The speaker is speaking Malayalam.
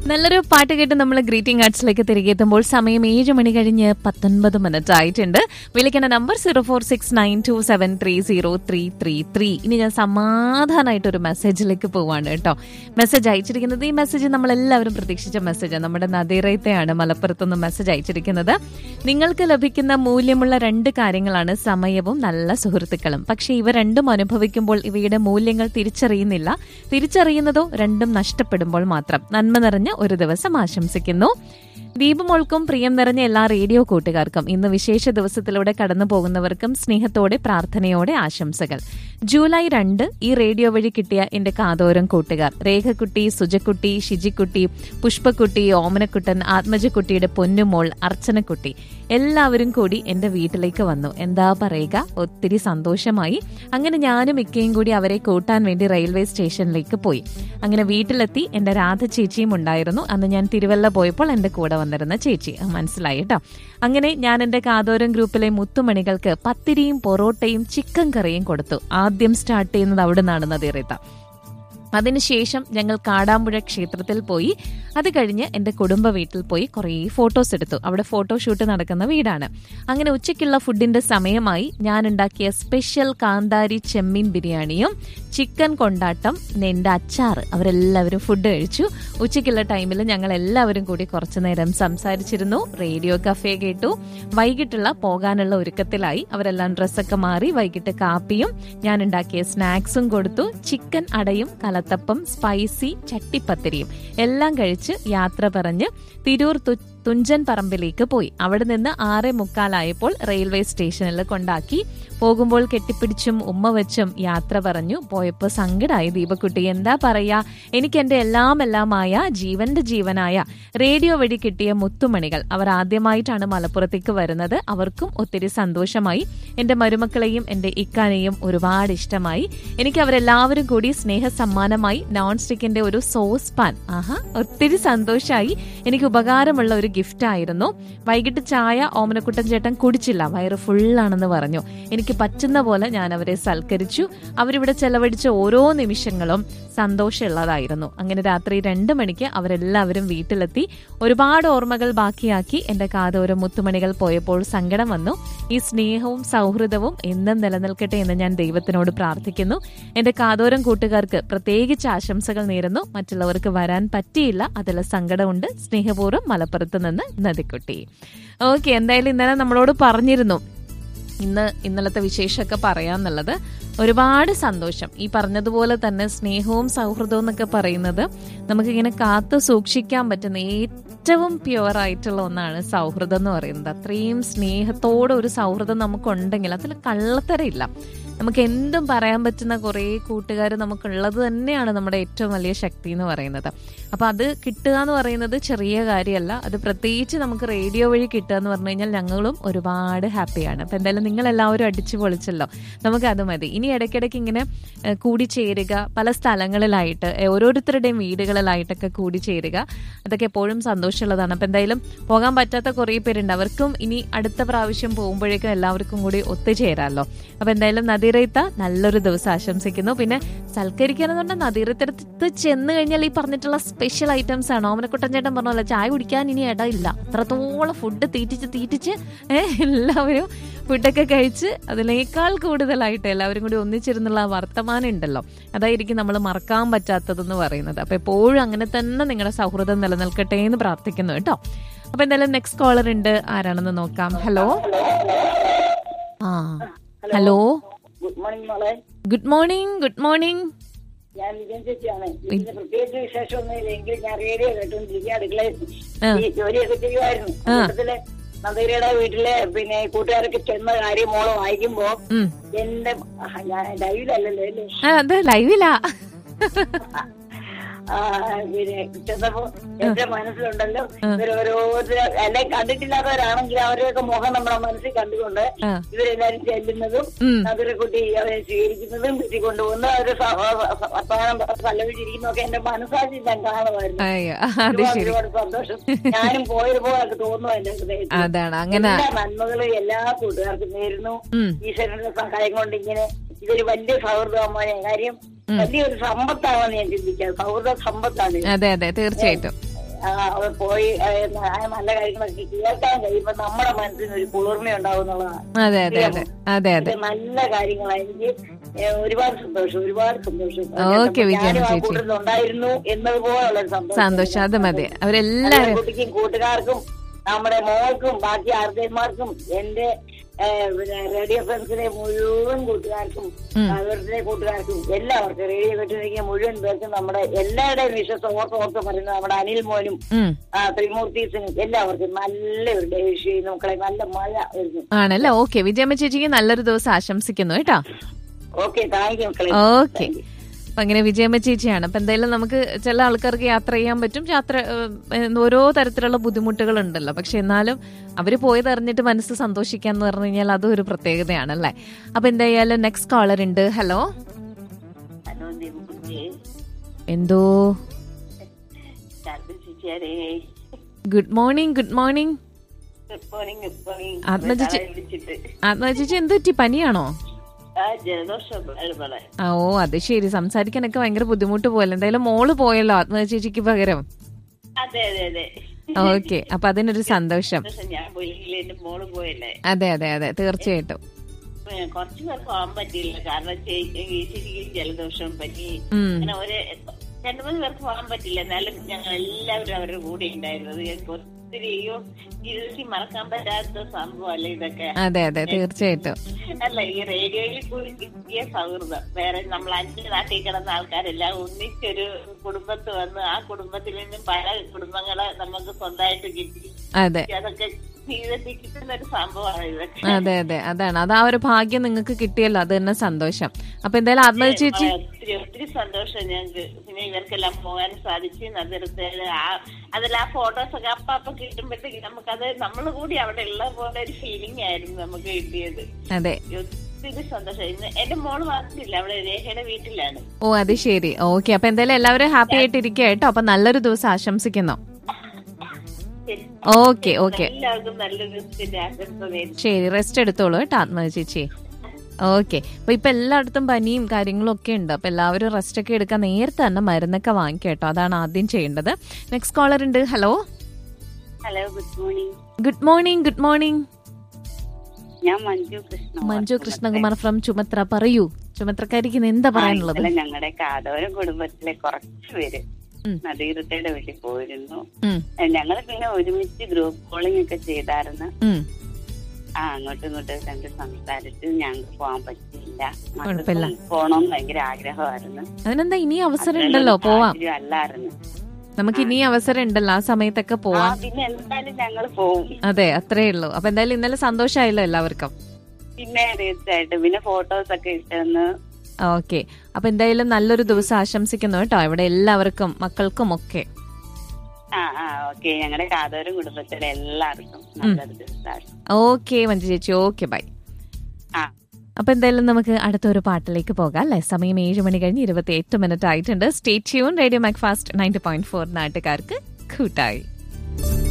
നല്ലൊരു പാട്ട് കേട്ട് നമ്മൾ ഗ്രീറ്റിംഗ് കാർഡ്സിലേക്ക് തിരികെ എത്തുമ്പോൾ സമയം ഏഴ് മണി കഴിഞ്ഞ് പത്തൊൻപത് മിനിറ്റ് ആയിട്ടുണ്ട് വിളിക്കേണ്ട number zero four six nine two seven three zero three three three ഇനി ഞാൻ സമാധാനമായിട്ട് ഒരു മെസ്സേജിലേക്ക് പോവാണ് കേട്ടോ മെസ്സേജ് അയച്ചിരിക്കുന്നത് ഈ മെസ്സേജ് നമ്മൾ എല്ലാവരും പ്രതീക്ഷിച്ച മെസ്സേജ് നമ്മുടെ നദീറയത്തെയാണ് മലപ്പുറത്തുനിന്ന് മെസ്സേജ് അയച്ചിരിക്കുന്നത് നിങ്ങൾക്ക് ലഭിക്കുന്ന മൂല്യമുള്ള രണ്ട് കാര്യങ്ങളാണ് സമയവും നല്ല സുഹൃത്തുക്കളും പക്ഷേ ഇവ രണ്ടും അനുഭവിക്കുമ്പോൾ ഇവയുടെ മൂല്യങ്ങൾ തിരിച്ചറിയുന്നില്ല തിരിച്ചറിയുന്നതോ രണ്ടും നഷ്ടപ്പെടുമ്പോൾ മാത്രം നന്മ നിറഞ്ഞ ഒരു ദിവസം ആശംസിക്കുന്നു ദീപമോൾക്കും പ്രിയം നിറഞ്ഞ എല്ലാ റേഡിയോ കൂട്ടുകാർക്കും ഇന്ന് വിശേഷ ദിവസത്തിലൂടെ കടന്നു പോകുന്നവർക്കും സ്നേഹത്തോടെ പ്രാർത്ഥനയോടെ ആശംസകൾ ജൂലൈ രണ്ട് ഈ റേഡിയോ വഴി കിട്ടിയ എന്റെ കാതോരം കൂട്ടുകാർ രേഖക്കുട്ടി സുജക്കുട്ടി ഷിജിക്കുട്ടി പുഷ്പക്കുട്ടി ഓമനക്കുട്ടൻ ആത്മജക്കുട്ടിയുടെ പൊന്നുമോൾ അർച്ചനക്കുട്ടി എല്ലാവരും കൂടി എന്റെ വീട്ടിലേക്ക് വന്നു എന്താ പറയുക ഒത്തിരി സന്തോഷമായി അങ്ങനെ ഞാനും ഇക്കയും കൂടി അവരെ കൂട്ടാൻ വേണ്ടി റെയിൽവേ സ്റ്റേഷനിലേക്ക് പോയി അങ്ങനെ വീട്ടിലെത്തി എന്റെ രാധ ചേച്ചിയും ഉണ്ടായിരുന്നു അന്ന് ഞാൻ തിരുവല്ല പോയപ്പോൾ എന്റെ കൂടെ വന്നിരുന്ന ചേച്ചി ആ, മനസ്സിലായി കേട്ടോ അങ്ങനെ ഞാൻ എന്റെ കാതോരം ഗ്രൂപ്പിലെ മുത്തുമണികൾക്ക് പത്തിരിയും പൊറോട്ടയും ചിക്കൻ കറിയും കൊടുത്തു ആദ്യം സ്റ്റാർട്ട് ചെയ്യുന്നത് അവിടെ നിന്നാണ് നദീറിത്ത അതിനുശേഷം ഞങ്ങൾ കാടാമ്പുഴ ക്ഷേത്രത്തിൽ പോയി അത് കഴിഞ്ഞ് എൻ്റെ കുടുംബ വീട്ടിൽ പോയി കുറേ ഫോട്ടോസ് എടുത്തു അവിടെ ഫോട്ടോഷൂട്ട് നടക്കുന്ന വീടാണ് അങ്ങനെ ഉച്ചയ്ക്കുള്ള ഫുഡിന്റെ സമയമായി ഞാൻ ഉണ്ടാക്കിയ സ്പെഷ്യൽ കാന്താരി ചെമ്മീൻ ബിരിയാണിയും ചിക്കൻ കൊണ്ടാട്ടം പിന്നെ എൻ്റെ അച്ചാറ് അവരെല്ലാവരും ഫുഡ് കഴിച്ചു ഉച്ചയ്ക്കുള്ള ടൈമിൽ ഞങ്ങൾ എല്ലാവരും കൂടി കുറച്ചു നേരം സംസാരിച്ചിരുന്നു റേഡിയോ കഫേ കേട്ടു വൈകിട്ടുള്ള പോകാനുള്ള ഒരുക്കത്തിലായി അവരെല്ലാം ഡ്രസ്സൊക്കെ മാറി വൈകിട്ട് കാപ്പിയും ഞാൻ ഉണ്ടാക്കിയ സ്നാക്സും കൊടുത്തു ചിക്കൻ അടയും കലത്തപ്പം സ്പൈസി ചട്ടിപ്പത്തിരിയും എല്ലാം കഴിച്ച് യാത്ര പറഞ്ഞ് തിരൂർ തു- തുഞ്ചൻ പറമ്പിലേക്ക് പോയി അവിടെ നിന്ന് ആറേ മുക്കാലായപ്പോൾ റെയിൽവേ സ്റ്റേഷനിൽ കൊണ്ടാക്കി പോകുമ്പോൾ കെട്ടിപ്പിടിച്ചും ഉമ്മ വെച്ചും യാത്ര പറഞ്ഞു പോയപ്പോ സങ്കടായി ദീപക്കുട്ടി എന്താ പറയാ എനിക്ക് എന്റെ എല്ലാം എല്ലാമായ ജീവന്റെ ജീവനായ റേഡിയോ വഴി കിട്ടിയ മുത്തുമണികൾ അവർ ആദ്യമായിട്ടാണ് മലപ്പുറത്തേക്ക് വരുന്നത് അവർക്കും ഒത്തിരി സന്തോഷമായി എന്റെ മരുമക്കളെയും എന്റെ ഇക്കാനെയും ഒരുപാട് ഇഷ്ടമായി എനിക്ക് അവരെല്ലാവരും കൂടി സ്നേഹ സമ്മാനമായി നോൺ സ്റ്റിക്കിന്റെ ഒരു സോസ് പാൻ ആഹാ ഒത്തിരി സന്തോഷമായി എനിക്ക് ഉപകാരമുള്ള ഒരു ഗിഫ്റ്റ് ആയിരുന്നു വൈകിട്ട് ചായ ഓമനക്കുട്ടൻ ചേട്ടൻ കുടിച്ചില്ല വയറ് ഫുള്ളാണെന്ന് പറഞ്ഞു എനിക്ക് പറ്റുന്ന പോലെ ഞാൻ അവരെ സൽക്കരിച്ചു അവരിവിടെ ചെലവഴിച്ച ഓരോ നിമിഷങ്ങളും സന്തോഷമുള്ളതായിരുന്നു അങ്ങനെ രാത്രി രണ്ട് മണിക്ക് അവരെല്ലാവരും വീട്ടിലെത്തി ഒരുപാട് ഓർമ്മകൾ ബാക്കിയാക്കി എന്റെ കാതോരം മുത്തുമണികൾ പോയപ്പോൾ സങ്കടം വന്നു ഈ സ്നേഹവും സൗഹൃദവും എന്നും നിലനിൽക്കട്ടെ എന്ന് ഞാൻ ദൈവത്തിനോട് പ്രാർത്ഥിക്കുന്നു എന്റെ കാതോരം കൂട്ടുകാർക്ക് പ്രത്യേകിച്ച് ആശംസകൾ നേരുന്നു മറ്റുള്ളവർക്ക് വരാൻ പറ്റിയില്ല അതിൽ സങ്കടമുണ്ട് സ്നേഹപൂർവ്വം മലപ്പുറത്ത് നിന്ന് നദിക്കുട്ടി ഓക്കെ എന്തായാലും ഇന്നലെ നമ്മളോട് പറഞ്ഞിരുന്നു ഇന്ന് ഇന്നലത്തെ വിശേഷമൊക്കെ പറയാന്നുള്ളത് ഒരുപാട് സന്തോഷം ഈ പറഞ്ഞതുപോലെ തന്നെ സ്നേഹവും സൗഹൃദവും എന്നൊക്കെ പറയുന്നത് നമുക്കിങ്ങനെ കാത്തു സൂക്ഷിക്കാൻ പറ്റുന്ന ഏറ്റവും പ്യുവർ ആയിട്ടുള്ള ഒന്നാണ് സൗഹൃദം എന്ന് പറയുന്നത് അത്രയും സ്നേഹത്തോടെ ഒരു സൗഹൃദം നമുക്കുണ്ടെങ്കിൽ അതിൽ കള്ളത്തരയില്ല നമുക്ക് എന്തും പറയാൻ പറ്റുന്ന കുറേ കൂട്ടുകാർ നമുക്കുള്ളത് തന്നെയാണ് നമ്മുടെ ഏറ്റവും വലിയ ശക്തി എന്ന് പറയുന്നത് അപ്പൊ അത് കിട്ടുക എന്ന് പറയുന്നത് ചെറിയ കാര്യമല്ല അത് പ്രത്യേകിച്ച് നമുക്ക് റേഡിയോ വഴി കിട്ടുക എന്ന് പറഞ്ഞു കഴിഞ്ഞാൽ ഞങ്ങളും ഒരുപാട് ഹാപ്പിയാണ് അപ്പൊ എന്തായാലും നിങ്ങൾ എല്ലാവരും അടിച്ചു പൊളിച്ചല്ലോ നമുക്ക് അത് മതി ഇനി ഇടയ്ക്കിടയ്ക്ക് ഇങ്ങനെ ഏഹ്, കൂടിച്ചേരുക പല സ്ഥലങ്ങളിലായിട്ട് ഏഹ്, ഓരോരുത്തരുടെയും വീടുകളിലായിട്ടൊക്കെ കൂടിച്ചേരുക അതൊക്കെ എപ്പോഴും സന്തോഷമുള്ളതാണ് അപ്പൊ എന്തായാലും പോകാൻ പറ്റാത്ത കുറേ പേരുണ്ട് അവർക്കും ഇനി അടുത്ത പ്രാവശ്യം പോകുമ്പോഴേക്കും എല്ലാവർക്കും കൂടി ഒത്തുചേരാമല്ലോ അപ്പൊ എന്തായാലും നദീറയത്ത നല്ലൊരു ദിവസം ആശംസിക്കുന്നു പിന്നെ സൽക്കരിക്കാന്ന് പറഞ്ഞാൽ നദീറത്തടുത്ത് ചെന്ന് കഴിഞ്ഞാൽ ഈ പറഞ്ഞിട്ടുള്ള സ്പെഷ്യൽ ഐറ്റംസ് ആണ് ഓമനക്കുട്ടൻ ചേട്ടൻ പറഞ്ഞല്ലോ ചായ കുടിക്കാൻ ഇനി ഇടയില്ല അത്രത്തോളം ഫുഡ് തീറ്റിച്ച് തീറ്റിച്ച് ഏഹ്, എല്ലാവരും ഫുഡൊക്കെ കഴിച്ച് അതിനേക്കാൾ കൂടുതലായിട്ട് എല്ലാവരും കൂടി ഒന്നിച്ചിരുന്നുള്ള ആ വർത്തമാനം ഉണ്ടല്ലോ അതായിരിക്കും നമ്മൾ മറക്കാൻ പറ്റാത്തതെന്ന് പറയുന്നത് അപ്പൊ എപ്പോഴും അങ്ങനെ തന്നെ നിങ്ങളുടെ സൗഹൃദം നിലനിൽക്കട്ടെ എന്ന് പ്രാർത്ഥിക്കുന്നു കേട്ടോ അപ്പൊ എന്തായാലും നെക്സ്റ്റ് കോളർ ഉണ്ട് ആരാണെന്ന് നോക്കാം ഹലോ ആ ഹലോ ഗുഡ് മോർണിംഗ് മോളെ ഗുഡ് മോർണിംഗ് ഗുഡ് മോർണിംഗ് ഞാൻ വിജയൻ ചേച്ചിയാണ് ഇതിന് പ്രത്യേകിച്ച് വിശേഷമൊന്നും എങ്കിൽ ഞാൻ റേഡിയോ കേട്ടോണ്ടിരിക്കുക അടുക്കളയിൽ ആ. ഈ ജോലിയൊക്കെ ചെയ്യുമായിരുന്നു ആ. കൂട്ടത്തില് നന്ദഗിരിയുടെ വീട്ടിലെ പിന്നെ കൂട്ടുകാരൊക്കെ ചെന്ന കാര്യം മോള് വായിക്കുമ്പോ ഉം. എന്റെ ആ, ഞാൻ ലൈവിലല്ലല്ലോ അല്ലേ ആ, അത് ലൈവിലാ ആ, പിന്നെ ചെന്നപ്പോ എന്റെ മനസ്സിലുണ്ടല്ലോ ഇവരോരോരുത്തർ എന്നെ കണ്ടിട്ടില്ലാത്തവരാണെങ്കിൽ അവരുടെയൊക്കെ മുഖം നമ്മുടെ മനസ്സിൽ കണ്ടുകൊണ്ട് ആ. ഇവരെല്ലാരും ചെല്ലുന്നതും ഉം. നഗരക്കുട്ടി അവരെ സ്വീകരിക്കുന്നതും വീട്ടിൽ കൊണ്ടുപോകുന്ന ഒരു വർത്തമാനം പല്ലവിച്ചിരിക്കുന്നതൊക്കെ എന്റെ മനസ്സാക്ഷി ഞാൻ കാണുമായിരുന്നു അയ്യോ അത് ഒരുപാട് ശരി ഒരുപാട് സന്തോഷം ഞാനും പോയതുപോലൊക്കെ തോന്നുന്നു എന്റെ ഹൃദയത്തിൽ അതാണ് അങ്ങനെ എല്ലാ നന്മകളും എല്ലാ കൂട്ടുകാർക്കും നേരുന്നു ഉം. ഈശ്വരന്റെ സഹായം കൊണ്ട് ഇങ്ങനെ ഇതൊരു വലിയ സൗഹൃദമായ കാര്യം വലിയൊരു സമ്പത്താണെന്ന് ഞാൻ ചിന്തിക്കാം സൗഹൃദ സമ്പത്താണ് ഇത്. അതെ അതെ തീർച്ചയായിട്ടും ആ, അവർ പോയി ആ, ആ നല്ല കാര്യങ്ങളൊക്കെ കേൾക്കാൻ കഴിയുമ്പോ നമ്മുടെ മനസ്സിന് ഒരു കുളിർമ ഉണ്ടാവും എന്നുള്ളതാണ് അതെ അതെ അതെ അതെ അതെ ഇത് നല്ല കാര്യങ്ങളാണ് എനിക്ക് ഏ, ഒരുപാട് സന്തോഷം ഒരുപാട് സന്തോഷം ഓക്കെ, വിജയമ്മ ഞാനും ആ ചേച്ചി. കൂട്ടത്തിൽ ഉണ്ടായിരുന്നു എന്നതുപോലുള്ള ഒരു സന്തോഷം സന്തോഷം അത് മതി നല്ല അവരെല്ലാരും കുട്ടിക്കും കൂട്ടുകാർക്കും നമ്മുടെ മോൾക്കും ബാക്കി ആർദ്യന്മാർക്കും എന്റെ ഏ, പിന്നെ റേഡിയോ ഫ്രണ്ട്സിലെ മുഴുവൻ കൂട്ടുകാർക്കും ഉം. അവരുടെ കൂട്ടുകാർക്കും എല്ലാവർക്കും റേഡിയോ കെട്ടിരിക്കുന്ന മുഴുവൻ പേർക്കും നമ്മുടെ എല്ലാവരുടെയും വിശ്വസം ഓർത്ത് ഓർത്ത് പറയുന്നത് നമ്മുടെ അനിൽ മോനും ഉം ആ, ത്രിമൂർത്തീസിനും എല്ലാവർക്കും നല്ലൊരു ഡേ വിഷ് ചെയ്യുന്നു മക്കളെ നല്ല മഴ വരുന്നു ആണല്ലേ ഓക്കെ വിജയമ്മ ചേച്ചിക്ക് നല്ലൊരു ദിവസം ആശംസിക്കുന്നു കേട്ടോ ഓക്കെ താങ്ക് യു മക്കളെ ഓക്കെ അപ്പൊ അങ്ങനെ വിജയമ്മ ചേച്ചിയാണ് അപ്പൊ എന്തായാലും നമുക്ക് ചില ആൾക്കാർക്ക് യാത്ര ചെയ്യാൻ പറ്റും യാത്ര ഏഹ്, ഓരോ തരത്തിലുള്ള ബുദ്ധിമുട്ടുകൾ ഉണ്ടല്ലോ പക്ഷെ എന്നാലും അവര് പോയത് അറിഞ്ഞിട്ട് മനസ്സ് സന്തോഷിക്കാന്ന് പറഞ്ഞു കഴിഞ്ഞാൽ അതും ഒരു പ്രത്യേകതയാണല്ലേ അപ്പൊ എന്തായാലും നെക്സ്റ്റ് കോളർ ഉണ്ട് ഹലോ ഹലോ ദേവുകുട്ടിയെ എന്തോ ചാർബിൽ ചേച്ചിയാരേ good morning good morning good morning good morning Athma ചേച്ചി വിളിച്ചിട്ട് ആത്മ ചേച്ചി എന്ത് പറ്റി പനിയാണോ ആ ജലദോഷം വളരെ ആ, ഓ അത് ശരി സംസാരിക്കാനൊക്കെ ഭയങ്കര ബുദ്ധിമുട്ട് പോലെ എന്തായാലും മോള് പോയല്ലോ ആത്മ ചേച്ചിക്ക് പകരം അതെ അതെ അതെ ഓക്കെ അപ്പൊ അതിനൊരു സന്തോഷം പക്ഷെ ഞാൻ പോയില്ലെങ്കിൽ എന്റെ മോള് പോയല്ലേ അതെ അതെ അതെ തീർച്ചയായിട്ടും ഏ, കുറച്ച് പേർക്ക് പോകാൻ പറ്റിയില്ല കാരണം ചേച്ചിക്ക് ജലദോഷം പറ്റി ഉം അങ്ങനെ ഒരു രണ്ടു മൂന്ന് പേർക്ക് പോകാൻ പറ്റില്ല എന്നാലും ഞങ്ങൾ എല്ലാവരും അവരുടെ കൂടെ ഉണ്ടായിരുന്നത് ഞങ്ങൾക്ക് ഒത്തിരി അയ്യോ ജീവിതത്തിൽ മറക്കാൻ പറ്റാത്ത സംഭവമല്ലേ ഇതൊക്കെ അതെ അതെ തീർച്ചയായിട്ടും അല്ല ഈ റേഡിയോയിൽ കൂടി കിട്ടിയ സൗഹൃദം വേറെ നമ്മൾ അഞ്ച് നാട്ടിൽ കിടന്ന ആൾക്കാരെല്ലാം ഒന്നിച്ചൊരു കുടുംബത്ത് വന്ന് ആ കുടുംബത്തിൽ നിന്നും പല കുടുംബങ്ങളെ നമുക്ക് സ്വന്തമായിട്ട് കിട്ടി അതെ അതൊക്കെ ജീവിതത്തിൽ കിട്ടുന്ന ഒരു സംഭവമാണ് ഇതൊക്കെ അതെ അതെ അതാണ് അത് ആ ഒരു ഭാഗ്യം നിങ്ങൾക്ക് കിട്ടിയല്ലോ അത് തന്നെ സന്തോഷം അപ്പൊ എന്തായാലും ആത്മ ചേച്ചി ഒത്തിരി ഒത്തിരി സന്തോഷം ഞങ്ങൾക്ക് പിന്നെ ഇവർക്കെല്ലാം പോകാൻ സാധിച്ചു നഗരത്തെ ആ അതിൽ ആ ഫോട്ടോസ് ഒക്കെ അപ്പ അപ്പൊ കിട്ടുമ്പോഴത്തേക്ക് നമുക്കത് നമ്മൾ കൂടി അവിടെ ഉള്ള പോലെ ഒരു ഫീലിംഗ് ആയിരുന്നു നമുക്ക് കിട്ടിയത് അതെ ഒത്തിരി സന്തോഷം ഇന്ന് എന്റെ മോള് വന്നിട്ടില്ല അവിടെ രേഖയുടെ വീട്ടിലാണ് ഓ അത് ശരി ഓക്കെ അപ്പൊ എന്തായാലും എല്ലാവരും ഹാപ്പി ആയിട്ട് ഇരിക്കുക കേട്ടോ അപ്പൊ നല്ലൊരു ദിവസം ആശംസിക്കുന്നു ശരി. ഓക്കെ ഓക്കെ എല്ലാവർക്കും നല്ലൊരു ദിവസത്തിന്റെ ആശംസ നേരുന്നു. ശരി റെസ്റ്റ് എടുത്തോളൂ കേട്ടോ ആത്മ ചേച്ചി ഓക്കെ അപ്പൊ ഇപ്പൊ എല്ലായിടത്തും പനിയും കാര്യങ്ങളും ഒക്കെ ഉണ്ട് അപ്പൊ എല്ലാവരും റെസ്റ്റ് ഒക്കെ എടുക്കാൻ നേരത്തെ തന്നെ മരുന്നൊക്കെ വാങ്ങിക്കുക കേട്ടോ അതാണ് ആദ്യം ചെയ്യേണ്ടത് നെക്സ്റ്റ് കോളർ ഉണ്ട് hello hello good morning good morning good morning ഞാൻ മഞ്ജു കൃഷ്ണ മഞ്ജു കൃഷ്ണകുമാർ ഫ്രം ചുമത്ര പറയൂ ചുമത്രക്കാരിക്ക് ഇന്ന് എന്താ പറയാനുള്ളത് ഇന്നലെ ഞങ്ങളുടെ കാതോരം കുടുംബത്തിലെ കുറച്ച് പേര് ഉം. നദീവൃത്തയുടെ വീട്ടിൽ പോയിരുന്നു ഉം, ഞങ്ങൾ പിന്നെ ഒരുമിച്ച് ഗ്രൂപ്പ് കോളിംഗ് ഒക്കെ ചെയ്തായിരുന്നു ഉം. ആ അങ്ങോട്ടും ഇങ്ങോട്ടും കണ്ട് സംസാരിച്ച് ഞങ്ങൾക്ക് പോകാൻ പറ്റിയില്ല കുഴപ്പമില്ല. മക്കൾക്കും പോണോന്ന് ഭയങ്കര ആഗ്രഹമായിരുന്നു അതിനെന്താ ഇനി അവസരം ഉണ്ടല്ലോ പോവാം സാഹചര്യം അല്ലായിരുന്നു നമുക്ക് ഇനി അവസരം ഉണ്ടല്ലോ ആ സമയത്തൊക്കെ ആ പോവാം പിന്നെ എന്തായാലും ഞങ്ങൾ പോവും അതെ അത്രേ ഉള്ളൂ അപ്പൊ എന്തായാലും ഇന്നലെ സന്തോഷമായല്ലോ എല്ലാവർക്കും പിന്നെ തീർച്ചയായിട്ടും പിന്നെ ഫോട്ടോസ് ഒക്കെ ഇട്ടെന്ന് ഓക്കെ അപ്പൊ എന്തായാലും നല്ലൊരു ദിവസം ആശംസിക്കുന്നു കേട്ടോ ഇവിടെ എല്ലാവർക്കും മക്കൾക്കും ഒക്കെ ആ ആ ഓക്കെ ഞങ്ങളുടെ കാതോരം കുടുംബത്തിലെ എല്ലാവർക്കും നല്ലൊരു ദിവസമാണ് ഓക്കെ മഞ്ജു ചേച്ചി ഓക്കെ ബൈ ആ അപ്പൊ എന്തായാലും നമുക്ക് അടുത്തൊരു പാട്ടിലേക്ക് പോകാം അല്ലെ സമയം ഏഴ് മണി കഴിഞ്ഞ് ഇരുപത്തി എട്ട് മിനിറ്റ് ആയിട്ടുണ്ട് stay tuned radio Mac Fast ninety point four നാട്ടുകാർക്ക് കൂട്ടായി